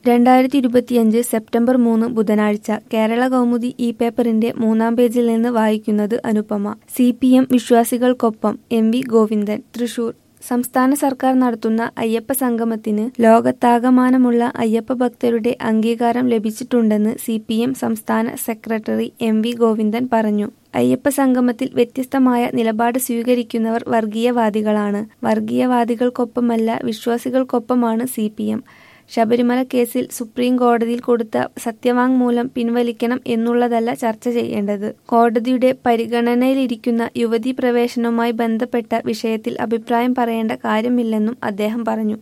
രണ്ടായിരത്തി ഇരുപത്തിയഞ്ച് സെപ്റ്റംബർ മൂന്ന് ബുധനാഴ്ച കേരള കൗമുദി ഈ പേപ്പറിന്റെ മൂന്നാം പേജിൽ നിന്ന് വായിക്കുന്നത് അനുപമ സി പി എം വിശ്വാസികൾക്കൊപ്പം എം വി ഗോവിന്ദൻ തൃശൂർ സംസ്ഥാന സർക്കാർ നടത്തുന്ന അയ്യപ്പ സംഗമത്തിന് ലോകത്താകമാനമുള്ള അയ്യപ്പ ഭക്തരുടെ അംഗീകാരം ലഭിച്ചിട്ടുണ്ടെന്ന് സി പി എം സംസ്ഥാന സെക്രട്ടറി എം വി ഗോവിന്ദൻ പറഞ്ഞു അയ്യപ്പ സംഗമത്തിൽ വ്യത്യസ്തമായ നിലപാട് സ്വീകരിക്കുന്നവർ വർഗീയവാദികളാണ് വർഗീയവാദികൾക്കൊപ്പമല്ല വിശ്വാസികൾക്കൊപ്പമാണ് സി പി എം ശബരിമല കേസിൽ സുപ്രീം കോടതിയിൽ കൊടുത്ത സത്യവാങ്മൂലം പിൻവലിക്കണം എന്നുള്ളതല്ല ചർച്ച ചെയ്യേണ്ടത് കോടതിയുടെ പരിഗണനയിലിരിക്കുന്ന യുവതീ പ്രവേശനവുമായി ബന്ധപ്പെട്ട വിഷയത്തിൽ അഭിപ്രായം പറയേണ്ട കാര്യമില്ലെന്നും അദ്ദേഹം പറഞ്ഞു